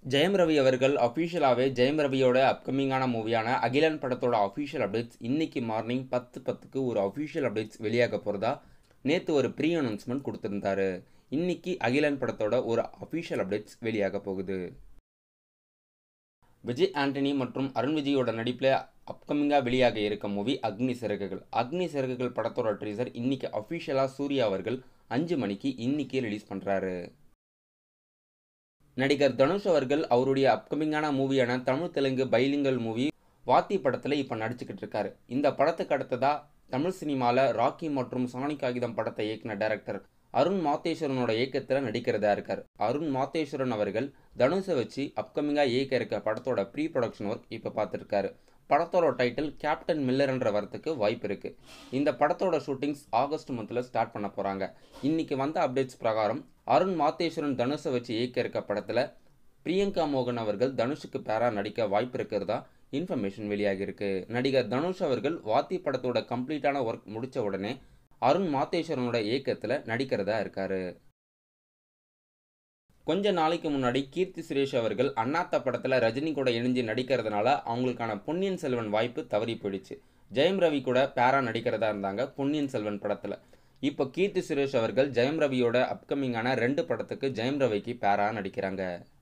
ஜெயம் ரவி அவர்கள் அஃபிஷியலாகவே ஜெயம் ரவியோட அப்கமிங்கான மூவியான அகிலன் படத்தோட official updates இன்னைக்கு மார்னிங் பத்து பத்துக்கு ஒரு அஃபிஷியல் அப்டேட்ஸ் வெளியாக போகிறதா நேற்று ஒரு ப்ரீ அனௌன்ஸ்மெண்ட் கொடுத்துருந்தாரு இன்னைக்கு அகிலன் படத்தோட ஒரு அஃபிஷியல் அப்டேட்ஸ் வெளியாக போகுது விஜய் ஆண்டனி மற்றும் அருண் விஜயோட நடிப்பில் அப்கமிங்காக வெளியாக இருக்க மூவி அக்னி சிறகுகள் அக்னி சிறகுகள் படத்தோட ட்ரீசர் இன்னைக்கு அஃபிஷியலாக சூர்யா அவர்கள் அஞ்சு மணிக்கு இன்னைக்கு ரிலீஸ் பண்ணுறாரு நடிகர் தனுஷ் அவர்கள் அவருடைய அப்கமிங்கான மூவியான தமிழ் தெலுங்கு பைலிங்கல் மூவி வாத்தி படத்தில் இப்போ நடிச்சுக்கிட்டு இருக்காரு இந்த படத்துக்கு அடுத்ததா தமிழ் சினிமாவில் ராக்கி மற்றும் சாணி காகிதம் படத்தை இயக்குன டைரக்டர் அருண் மாத்தேஸ்வரனோட இயக்கத்தில் நடிக்கிறதா இருக்கார் அருண் மாத்தேஸ்வரன் அவர்கள் தனுஷை வச்சு அப்கமிங்காக இயக்க இருக்க படத்தோட ப்ரீ ப்ரொடக்ஷன் ஒர்க் இப்போ பார்த்துருக்காரு படத்தோட டைட்டில் கேப்டன் மில்லர்ன்ற வரத்துக்கு வாய்ப்பு இருக்குது இந்த படத்தோட ஷூட்டிங்ஸ் ஆகஸ்ட் மந்தில் ஸ்டார்ட் பண்ண போகிறாங்க இன்னைக்கு வந்த அப்டேட்ஸ் பிரகாரம் அருண் மாத்தேஸ்வரன் தனுஷை வச்சு இயக்க இருக்க படத்தில் பிரியங்கா மோகன் அவர்கள் தனுஷுக்கு பேரா நடிக்க வாய்ப்பு இருக்கிறதா இன்ஃபர்மேஷன் வெளியாகியிருக்கு நடிகர் தனுஷ் அவர்கள் வாத்தி படத்தோட கம்ப்ளீட்டான ஒர்க் முடித்த உடனே அருண் மாத்தேஸ்வரனோட இயக்கத்தில் நடிக்கிறதா இருக்காரு கொஞ்ச நாளைக்கு முன்னாடி கீர்த்தி சுரேஷ் அவர்கள் அண்ணாத்த படத்தில் ரஜினி கூட இணைஞ்சு நடிக்கிறதுனால அவங்களுக்கான பொன்னியின் செல்வன் வாய்ப்பு தவறி போயிடுச்சு ஜெயம் ரவி கூட பேரா நடிக்கிறதா இருந்தாங்க பொன்னியின் செல்வன் படத்தில் இப்போ கீர்த்தி சுரேஷ் அவர்கள் ஜெயம் ரவியோட அப்கமிங்கான ரெண்டு படத்துக்கு ஜெயம் ரவிக்கு பேரா நடிக்கிறாங்க